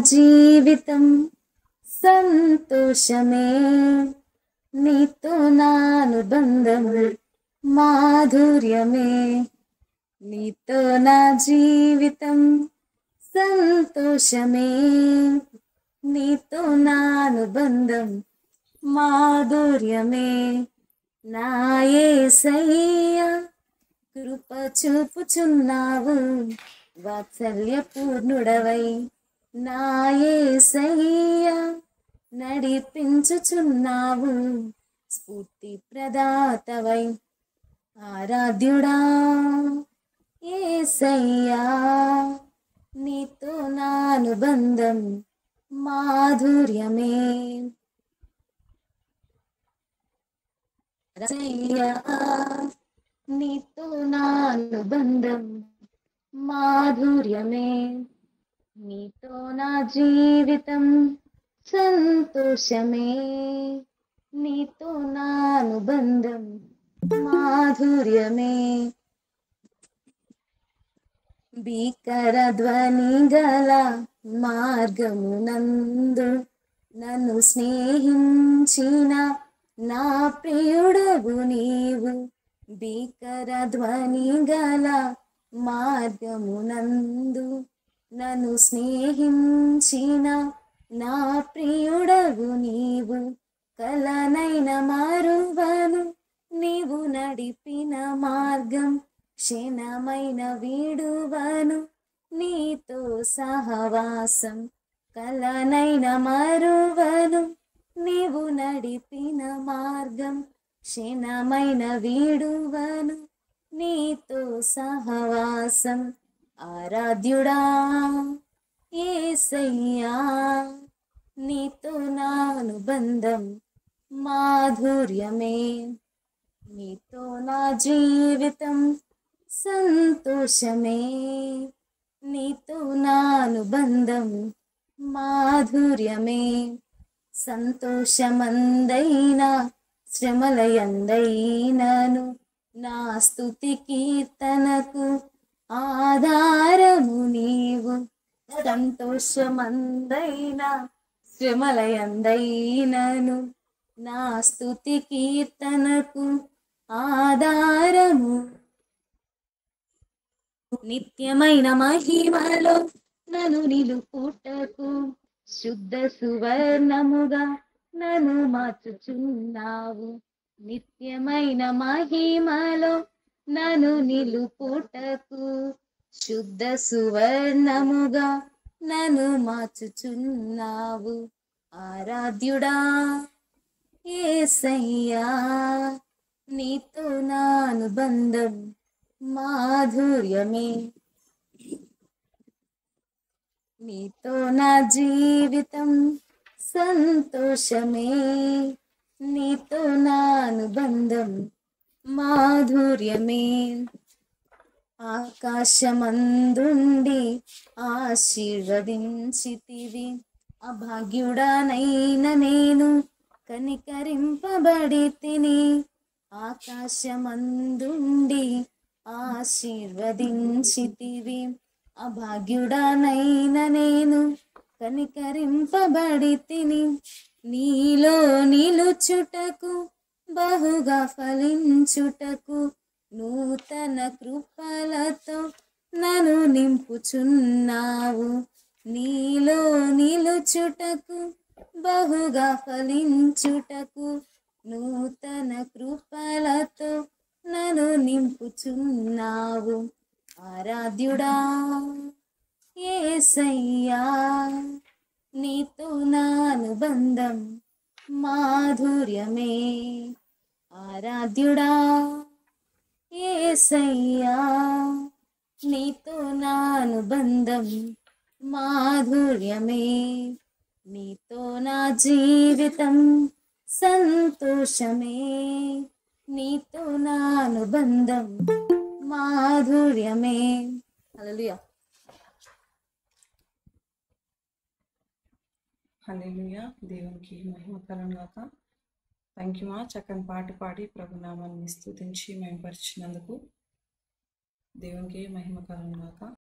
జీవితం సంతోషమే నీతో నా అనుబంధం మాధుర్యమే నీతో నా జీవితం సంతోషమే నీతో నా అనుబంధం మాధుర్యమే నా యేసయ్య కృప చూపుచున్నావు వాత్సల్య పూర్ణుడవై నా యేసయ్య నడిపించుచున్నావు స్ఫూర్తి ప్రదాతవై ఆరాధ్యుడా ఏసయ్యా నీతో నా అనుబంధం మాధుర్యమే రసయ్యా నీతో నా అనుబంధం మాధుర్యమే నీతో నా జీవితం సంతోషమే నీతో నా అనుబంధం మాధుర్యమే భీకర ధ్వని గల మార్గమునందు నన్ను స్నేహించిన నా ప్రియుడవు నీవు భీకర ధ్వని గల మార్గమునందు నన్ను స్నేహించిన నా ప్రియుడవు నీవు కలనైన మారువను నీవు నడిపిన మార్గం క్షణమైన వీడువను నీతో సహవాసం కలనైన మరువను నీవు నడిపిన మార్గం క్షణమైన వీడువను నీతో సహవాసం ఆరాధ్యుడా ఏసయ్యా నీతో నా అనుబంధం మాధుర్యమే నీతో నా జీవితం సంతోషమే నీతో నా అనుబంధం మాధుర్యమే సంతోషమందైనా శ్రమలయందైనను నా స్తుతి కీర్తనకు ఆధారము నీవు సంతోషమందైనా శ్రమలయందైనను నా స్తుతి కీర్తనకు ఆధారము నిత్యమైన మహిమలో నన్ను నిలుపుటకు శుద్ధ సువర్ణముగా నన్ను మార్చుచున్నావు నిత్యమైన మహిమలో నన్ను నిలుపుటకు శుద్ధ సువర్ణముగా నన్ను మార్చుచున్నావు ఆరాధ్యుడా ఏసయ్యా నీతో నా అనుబంధం మాధుర్యమే నీతో నా జీవితం సంతోషమే నీతో నా అనుబంధం మాధుర్యమే ఆకాశమందుండి ఆశీర్వదించితివి అభాగ్యుడనైన నేను కనికరింపబడి తిని ఆకాశమందుండి ఆశీర్వదించితివి అభాగ్యుడనైన నేను కనికరింపబడి తిని నీలో నిలుచుటకు బహుగా ఫలించుటకు నూతన కృపలతో నన్ను నింపుచున్నావు నీలో నిలుచుటకు బహుగా ఫలించుటకు నూతన కృపలతో నన్ను నింపుచున్నావు ఆరాధ్యుడా ఏసయ్యా నీతో నా అనుబంధం మాధుర్యమే ఆరాధ్యుడా ఏసయ్యా నీతో నా అనుబంధం మాధుర్యమే నీతో నా జీవితం సంతోషమే నీతో నా అనుబంధం మాధుర్యమే హల్లెలూయా హల్లెలూయా దేవునికి మహిమ కలుగాక థ్యాంక్ యూ మా చక్కని పాట పాడి ప్రభు నామాన్ని స్తుతించి మేము పరిచినందుకు దేవునికి మహిమ కలుగాక